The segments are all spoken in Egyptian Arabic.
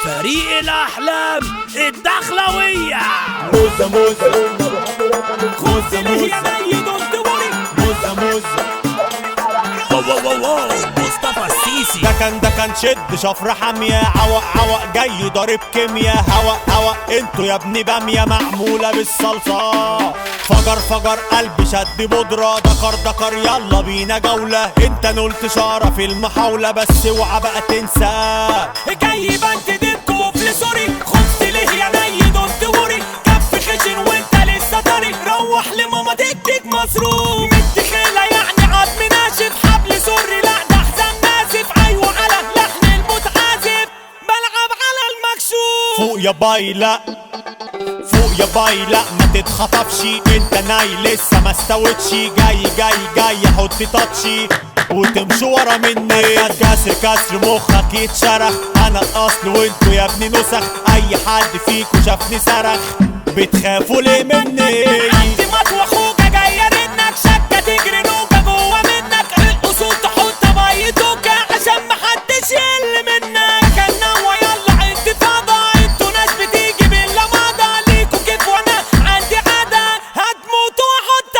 فريق الأحلام الدخلوية موزة موزة خذ اللي هي ميت الدوري موزة موزة واو واو واو واو مصطفى السيسي ده كان ده كان شد شفرة حامية عوق عوق جاي ضارب كيميا هوا هوا انتوا يا ابني بامية معمولة بالصلصة فجر فجر قلبي شد بودرة دكر دكر يلا بينا جولة انت نلت شارة في المحاولة بس اوعى بقى تنسى جاي بنت ديبكو في سوري خذ ليه يا ميت الدوري كف خشن وانت لسه طري روح لماما تديك مصروف متخيلة يعني عظم ناشف حبل سري لا ده حزام ناسف ايوه على لحن المتعازف بلعب على المكشوف فوق يا باي لا فوق يا باي لا ما تتخطفش انت ناي لسه ما استوتش جاي جاي جاي حط تاتشي وتمشي ورا مني كسر كسر مخك يتشرخ انا الاصل وانتوا يا ابني نسخ اي حد فيكوا شافني صرخ بتخافوا ليه مني عندي مطوى خوجة جاية رنك شكة تجري نوجة جوه منك الأصول تحط بيتوكة عشان محدش يقل منك كان نوى يلا انتفاضة انتوا ناس بتيجي باللمضة ليكوا كيف وانا عندي عادة هتموت واحط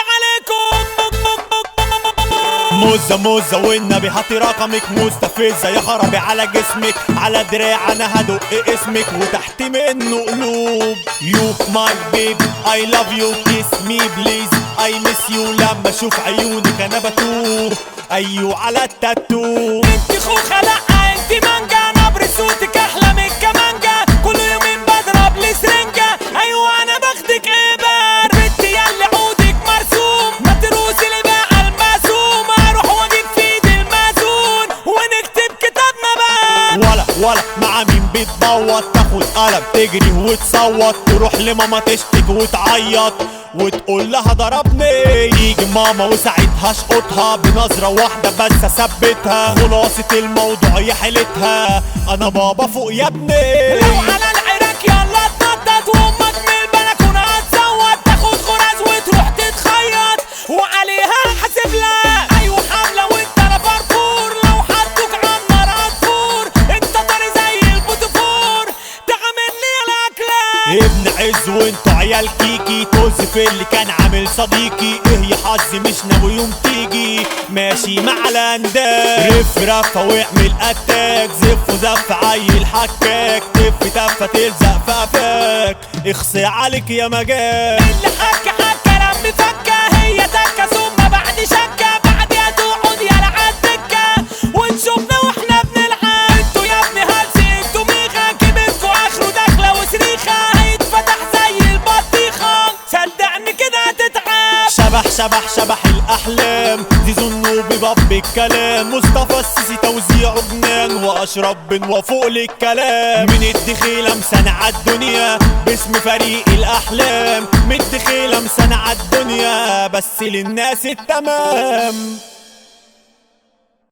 عليكم موزة موزة والنبي هاتي رقمك مستفزة يا خرابي على جسمك على دراع انا هدق اسمك وتحت منه قلوب يو ماي بيبي اي لاف يو كيس مي بليز اي ميس يو لما اشوف عيونك انا بتوه ايوه على التاتو انت خوخة لا انت مانجا نبر صوتك احلى من الكمانجا كل يومين بضرب لي سرنجة ايوه انا باخدك ابر بنت ياللي عودك مرسوم مدروس اللي بقى المسوم اروح واجيب في ايدي المازون ونكتب كتابنا بقى ولا ولا مع مين بتبوط تاخد قلم تجري وتصوت تروح لماما تشتكي وتعيط وتقول لها ضربني يجي ماما وساعتها اشقطها بنظرة واحدة بس اثبتها خلاصة الموضوع يا حيلتها انا بابا فوق يا ابني لو على العراك يلا اتنطط وامك من البلكونة هتصوت تاخد غراز وتروح تتخيط وعليها حاسب لها ايوه حاملة وانت لا فرفور لو حطوك عالنار هتفور انت طري زي البوتفور تعمل لي الاكلة ابن عز وانتوا عيال كيكي طز في اللي كان عامل صديقي ايه يا حظي مش ناوي يوم تيجي ماشي مع الانداد رف رفة واعمل اتاك زف وزف عيل حكاك تف تفة تلزق في قفاك اخصي عليك يا مجال اللي حكى حكى لم فكة هي تكة ثم بعد شكة بعدها تقعد يا العالدكة ونشوفنا واحنا بنلعب انتوا يا ابني هلسي انتوا ميخة كبركوا اخره داخلة وسريخة هيتفتح زي البطيخة صدقني كده هتتعب شبح شبح شبح الاحلام زيزو النوبي باب الكلام مصطفى السيسي توزيعه جنان واشرب بن وفوق للكلام من الدخيلة مسنع الدنيا باسم فريق الاحلام من الدخيلة مسنع الدنيا بس للناس التمام